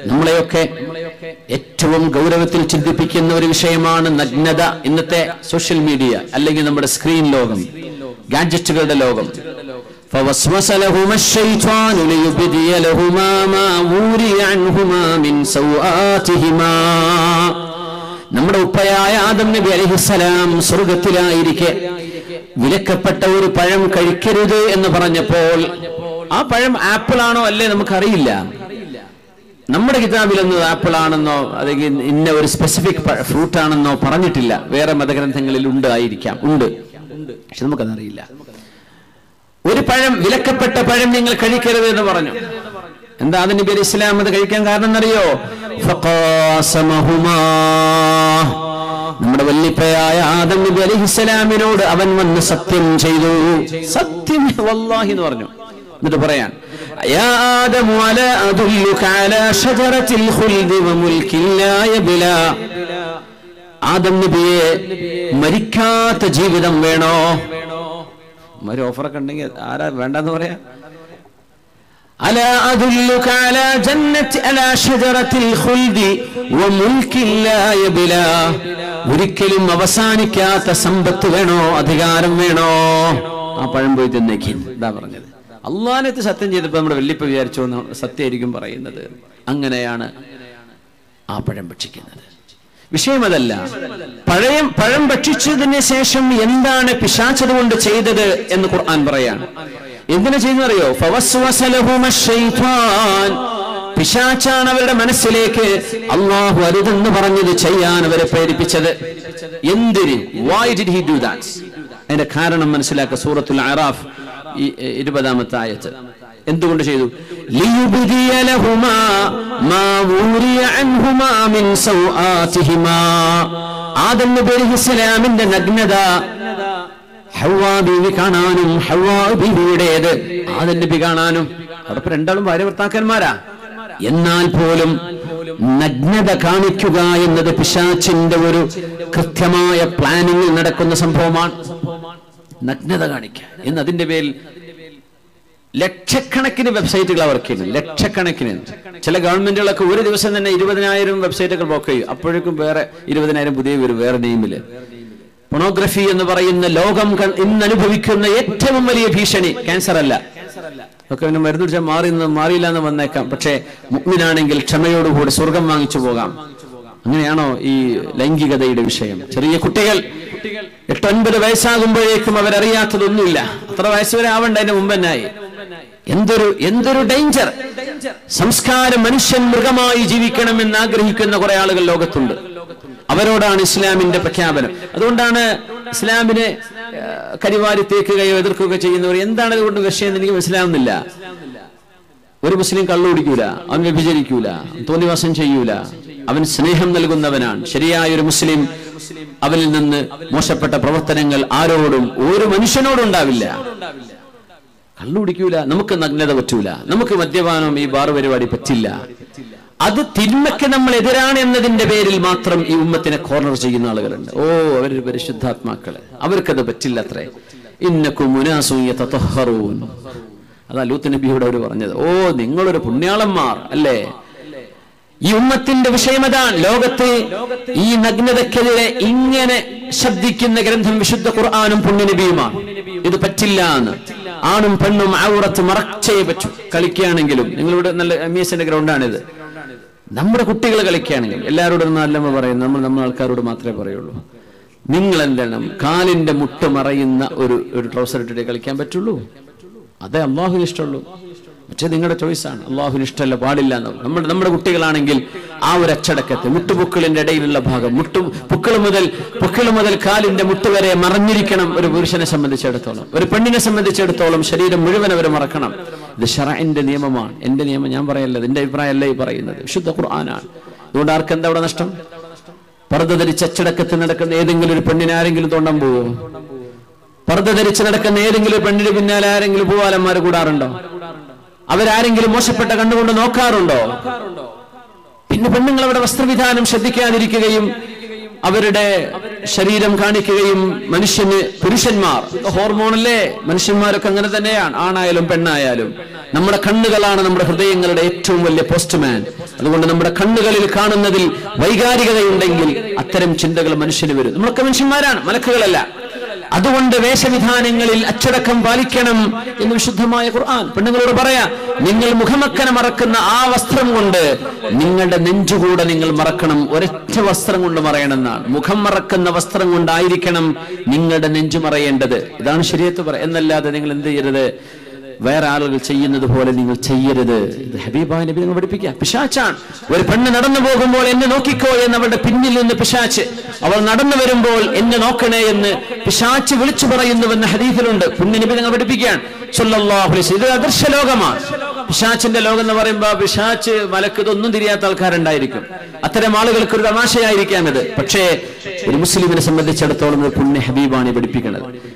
നമ്മളെയൊക്കെ ഏറ്റവും ഗൗരവത്തിൽ ചിന്തിപ്പിക്കുന്ന ഒരു വിഷയമാണ് നഗ്നത ഇന്നത്തെ സോഷ്യൽ മീഡിയ അല്ലെങ്കിൽ നമ്മുടെ സ്ക്രീൻ ലോകം ഗാഡ്ജറ്റുകളുടെ ലോകം فوسوس لهما الشيطان ليبدي لهما ما وري عنهما من سوآتهما നമ്മുടെ ഉപ്പയായ ആദം നബി അലഹിസലാം സ്വർഗത്തിലായിരിക്കെ വിലക്കപ്പെട്ട ഒരു പഴം കഴിക്കരുത് എന്ന് പറഞ്ഞപ്പോൾ ആ പഴം ആപ്പിൾ ആണോ അല്ലേ നമുക്കറിയില്ല നമ്മുടെ കിതാബിലൊന്നും ആപ്പിൾ ആണെന്നോ അല്ലെങ്കിൽ ഇന്ന ഒരു സ്പെസിഫിക് ഫ്രൂട്ട് ആണെന്നോ പറഞ്ഞിട്ടില്ല വേറെ മതഗ്രന്ഥങ്ങളിൽ ഉണ്ട് ആയിരിക്കാം ഉണ്ട് പക്ഷെ നമുക്കതറിയില്ല ഒരു പഴം വിലക്കപ്പെട്ട പഴം നിങ്ങൾ കഴിക്കരുത് എന്ന് പറഞ്ഞു എന്താ അതിന് നബി അലൈഹി ഇസ്ലാം അത് കഴിക്കാൻ കാരണം എന്നറിയോ ഫഖാസമഹുമാ. നമ്മുടെ വല്ലിപ്പയായ ആദം നബി അലൈഹി ഇസ്ലാമിനോട് അവൻ വന്ന് സത്യം ചെയ്തു സത്യം വല്ലാഹി എന്ന് പറഞ്ഞു എന്നിട്ട് പറയാൻ യാ ആദമു അലാ അദുല്ലുക അലാ ഷജറത്തിൽ ഖുൽദി വമുൽകിൻ ലാ യബ്ലാ ആദം നബിയെ മരിക്കാത്ത ജീവിതം വേണോ ഒരു ഓഫറൊക്കെ ഉണ്ടെങ്കിൽ ആരാ വേണ്ടെന്ന് പറയാ ألا أدلك على جنة على شجرة الخلد وملك لا يبلى ഒരിക്കലും അവസാനിക്കാത്ത സമ്പത്ത് വേണോ അധികാരം വേണോ ആ പഴം പോയി തിന്നേക്കി ഇതാ പറഞ്ഞത് അള്ളാനത്ത് സത്യം ചെയ്തപ്പോ നമ്മുടെ വെള്ളിപ്പ വിചാരിച്ചോ എന്ന് സത്യമായിരിക്കും പറയുന്നത് അങ്ങനെയാണ് ആ പഴം ഭക്ഷിക്കുന്നത് വിഷയം അതല്ല പഴയം പഴം ഭക്ഷിച്ചതിന് ശേഷം എന്താണ് പിശാച്ചത് കൊണ്ട് ചെയ്തത് എന്ന് ഖുർആൻ പറയാണ് എന്തിനു ചെയ്യുന്നറിയോ ഫവസ്വസ ലഹുമ ശൈത്വാൻ. പിശാച്ചാണ് അവരുടെ മനസ്സിലേക്ക് അള്ളാഹു അരുതെന്ന് പറഞ്ഞത് ചെയ്യാൻ അവരെ പ്രേരിപ്പിച്ചത് എന്തിന് why did he do that അതിന്റെ കാരണം മനസ്സിലാക്കുക സൂറത്തുൽ അറാഫ് ഈ എ, ഇരുപതാമത്തെ ആയത്ത് എന്തുകൊണ്ട് ചെയ്തു ലിയുബ്ദിയ ലഹുമാ മാ ഊരിയ അൻഹുമാ മിൻ സൗആതിഹിമാ ആദം നബി അലൈഹിസ്സലാമിന്റെ നഗ്നത ഹവ്വാ ബീവി കാണാനും ഹവ്വാ ബീവിയുടേത് ആദം നബി കാണാനും അവിടെ രണ്ടാളും ഭാര്യ ഭർത്താക്കന്മാരാ എന്നാൽ പോലും നഗ്നത കാണിക്കുക എന്നത് പിശാച്ചിന്റെ ഒരു കൃത്യമായ പ്ലാനിങ്ങിൽ നടക്കുന്ന സംഭവമാണ് നഗ്നത കാണിക്കുക എന്ന് അതിന്റെ പേരിൽ ലക്ഷക്കണക്കിന് വെബ്സൈറ്റുകൾ വർക്ക് ചെയ്യുന്നു ലക്ഷക്കണക്കിന് ചില ഗവൺമെന്റുകളൊക്കെ ഒരു ദിവസം തന്നെ ഇരുപതിനായിരം വെബ്സൈറ്റുകൾ ബ്ലോക്ക് ചെയ്യും അപ്പോഴേക്കും വേറെ ഇരുപതിനായിരം പുതിയ വരും വേറെ നെയിമില് പൊണോഗ്രഫി എന്ന് പറയുന്ന ലോകം ക- ഇന്ന് അനുഭവിക്കുന്ന ഏറ്റവും വലിയ ഭീഷണി ക്യാൻസർ അല്ല ഒക്കെ പിന്നെ മരുന്ന് കുടിച്ചാൽ മാറി നിന്ന് മാറിയില്ല എന്ന് വന്നേക്കാം പക്ഷേ മുഗ്മിനാണെങ്കിൽ ക്ഷമയോടുകൂടി സ്വർഗം വാങ്ങിച്ചു പോകാം അങ്ങനെയാണോ ഈ ലൈംഗികതയുടെ വിഷയം ചെറിയ കുട്ടികൾ എട്ടൊൻപത് വയസ്സാകുമ്പോഴേക്കും അവരറിയാത്തതൊന്നുമില്ല അത്ര വയസ്സ് വരെ ആവണ്ട അതിന്റെ മുമ്പ് തന്നെയായി എന്തൊരു എന്തൊരു ഡേഞ്ചർ സംസ്കാരം മനുഷ്യൻ മൃഗമായി ജീവിക്കണമെന്ന് ആഗ്രഹിക്കുന്ന കുറെ ആളുകൾ ലോകത്തുണ്ട് അവരോടാണ് ഇസ്ലാമിന്റെ പ്രഖ്യാപനം അതുകൊണ്ടാണ് ഇസ്ലാമിനെ ആ, കരിവാരി തേക്കുകയോ എതിർക്കുകയോ ചെയ്യുന്നവർ എന്താണ് അതുകൊണ്ട് വിഷയം എന്ന് എനിക്ക് മനസ്സിലാവുന്നില്ല ഒരു മുസ്ലിം കള്ളു കുടിക്കൂല അവൻ വ്യഭിചരിക്കൂല തോന്നിവാസം ചെയ്യൂല അവൻ സ്നേഹം നൽകുന്നവനാണ് ശരിയായ ഒരു മുസ്ലിം അവനിൽ നിന്ന് മോശപ്പെട്ട പ്രവർത്തനങ്ങൾ ആരോടും ഒരു മനുഷ്യനോടും ഉണ്ടാവില്ല കള്ളു കുടിക്കൂല നമുക്ക് നഗ്നത പറ്റൂല നമുക്ക് മദ്യപാനം ഈ ബാർ പരിപാടി പറ്റില്ല അത് തിന്മയ്ക്ക് നമ്മൾ എതിരാണ് എന്നതിന്റെ പേരിൽ മാത്രം ഈ ഉമ്മത്തിനെ കോർണർ ചെയ്യുന്ന ആളുകളുണ്ട് ഓ അവരൊരു പരിശുദ്ധാത്മാക്കള് അവർക്കത് പറ്റില്ല അത്രേ ഇന്നക്കും മുനാസൂയത്തഹറൂൻ അതാ ലൂത്ത് നബിയോട് അവർ പറഞ്ഞത് ഓ നിങ്ങളൊരു പുണ്യാളന്മാർ അല്ലേ ഈ ഉമ്മത്തിന്റെ വിഷയം അതാണ് ലോകത്ത് ഈ നഗ്നതക്കെതിരെ ഇങ്ങനെ ശബ്ദിക്കുന്ന ഗ്രന്ഥം വിശുദ്ധ ഖുർആാനും പുണ്യനബിയുമാണ് ഇത് പറ്റില്ല എന്ന് ആണും പെണ്ണും ഔറത്ത് മറച്ചേ പറ്റൂ കളിക്കുകയാണെങ്കിലും നിങ്ങളിവിടെ നല്ല അമ്യൂസിന്റെ ഗ്രൗണ്ടാണിത് നമ്മുടെ കുട്ടികൾ കളിക്കുകയാണെങ്കിൽ എല്ലാവരോടും നല്ലമ്മ പറയുന്നത് നമ്മൾ നമ്മൾ ആൾക്കാരോട് മാത്രമേ പറയുള്ളൂ നിങ്ങൾ എന്താണ് കാലിന്റെ മുട്ട് മറയുന്ന ഒരു ഒരു ട്രൗസർ ഇട്ടിട്ട് കളിക്കാൻ പറ്റുള്ളൂ അതേ അള്ളാഹുവിന് ഇഷ്ടമുള്ളൂ പക്ഷേ നിങ്ങളുടെ ചോയ്സാണ് അള്ളാഹുവിന് ഇഷ്ടമല്ല പാടില്ല എന്ന് നമ്മുടെ നമ്മുടെ കുട്ടികളാണെങ്കിൽ ആ ഒരു അച്ചടക്കത്തെ മുട്ടുപുക്കളിന്റെ ഇടയിലുള്ള ഭാഗം മുട്ടു പുക്കൾ മുതൽ പുക്കൾ മുതൽ കാലിന്റെ മുട്ട് വരെ മറഞ്ഞിരിക്കണം ഒരു പുരുഷനെ സംബന്ധിച്ചിടത്തോളം ഒരു പെണ്ണിനെ സംബന്ധിച്ചിടത്തോളം ശരീരം മുഴുവൻ അവർ മറക്കണം ഇത് ഷറഇന്റെ നിയമമാണ് എന്റെ നിയമം ഞാൻ പറയല്ല എന്റെ അഭിപ്രായമല്ല ഈ പറയുന്നത് വിശുദ്ധ ഖുർആനാണ് അതുകൊണ്ട് ആർക്ക് എന്താ അവിടെ നഷ്ടം പർദ്ദ ധരിച്ച് അച്ചടക്കത്തിൽ നടക്കുന്ന ഏതെങ്കിലും ഒരു പെണ്ണിനെ ആരെങ്കിലും തോണ്ടാൻ പോവോ പർദ്ദ ധരിച്ച് നടക്കുന്ന ഏതെങ്കിലും ഒരു പെണ്ണിന് പിന്നാലെ ആരെങ്കിലും പൂവാലന്മാർ കൂടാറുണ്ടോ അവരാരെങ്കിലും മോശപ്പെട്ട കണ്ണുകൊണ്ട് നോക്കാറുണ്ടോ പിന്നെ പെണ്ണുങ്ങൾ അവിടെ വസ്ത്രവിധാനം ശ്രദ്ധിക്കാതിരിക്കുകയും അവരുടെ ശരീരം കാണിക്കുകയും മനുഷ്യന് പുരുഷന്മാർ ഹോർമോണല്ലേ മനുഷ്യന്മാരൊക്കെ അങ്ങനെ തന്നെയാണ് ആണായാലും പെണ്ണായാലും നമ്മുടെ കണ്ണുകളാണ് നമ്മുടെ ഹൃദയങ്ങളുടെ ഏറ്റവും വലിയ പോസ്റ്റ്മാൻ അതുകൊണ്ട് നമ്മുടെ കണ്ണുകളിൽ കാണുന്നതിൽ വൈകാരികതയുണ്ടെങ്കിൽ അത്തരം ചിന്തകൾ മനുഷ്യന് വരും നമ്മളൊക്കെ മനുഷ്യന്മാരാണ് മലക്കുകളല്ല അതുകൊണ്ട് വേഷവിധാനങ്ങളിൽ അച്ചടക്കം പാലിക്കണം എന്ന് വിശുദ്ധമായ ഖുർആൻ പെണ്ണുങ്ങളോട് പറയാ നിങ്ങൾ മുഖമക്കന മറക്കുന്ന ആ വസ്ത്രം കൊണ്ട് നിങ്ങളുടെ നെഞ്ചുകൂടെ നിങ്ങൾ മറക്കണം ഒരൊറ്റ വസ്ത്രം കൊണ്ട് മറയണമെന്നാണ് മുഖം മറക്കുന്ന വസ്ത്രം കൊണ്ടായിരിക്കണം നിങ്ങളുടെ നെഞ്ചു മറയേണ്ടത് ഇതാണ് ശരിയത്ത് പറ എന്നല്ലാതെ നിങ്ങൾ എന്ത് ചെയ്യരുത് വേറെ ആളുകൾ ചെയ്യുന്നത് പോലെ നിങ്ങൾ ചെയ്യരുത് ഇത് ഹബീബായ നബി നിങ്ങൾ പഠിപ്പിക്കുക പിശാച്ചാണ് ഒരു പെണ്ണ് നടന്നു പോകുമ്പോൾ എന്നെ നോക്കിക്കോ എന്ന് അവളുടെ പിന്നിൽ നിന്ന് പിശാച്ച് അവൾ നടന്നു വരുമ്പോൾ എന്നെ നോക്കണേ എന്ന് പിശാച്ച് വിളിച്ചു പറയുന്നുവെന്ന് ഹദീഫിലുണ്ട് പുണ്യ നബി നിങ്ങൾ പഠിപ്പിക്കുകയാണ് സല്ലല്ലാഹു അലൈഹി വസല്ലം. ഇത് അദൃശ്യ ലോകമാണ് പിശാച്ചിന്റെ ലോകം എന്ന് പറയുമ്പോൾ പിശാച്ച് മലക്ക് ഇതൊന്നും തിരിയാത്ത ആൾക്കാരുണ്ടായിരിക്കും അത്തരം ആളുകൾക്ക് ഒരു തമാശയായിരിക്കാം ഇത് പക്ഷേ ഒരു മുസ്ലിമിനെ സംബന്ധിച്ചിടത്തോളം ഇത് പുണ്യ ഹബീബാണ് ഈ പഠിപ്പിക്കുന്നത്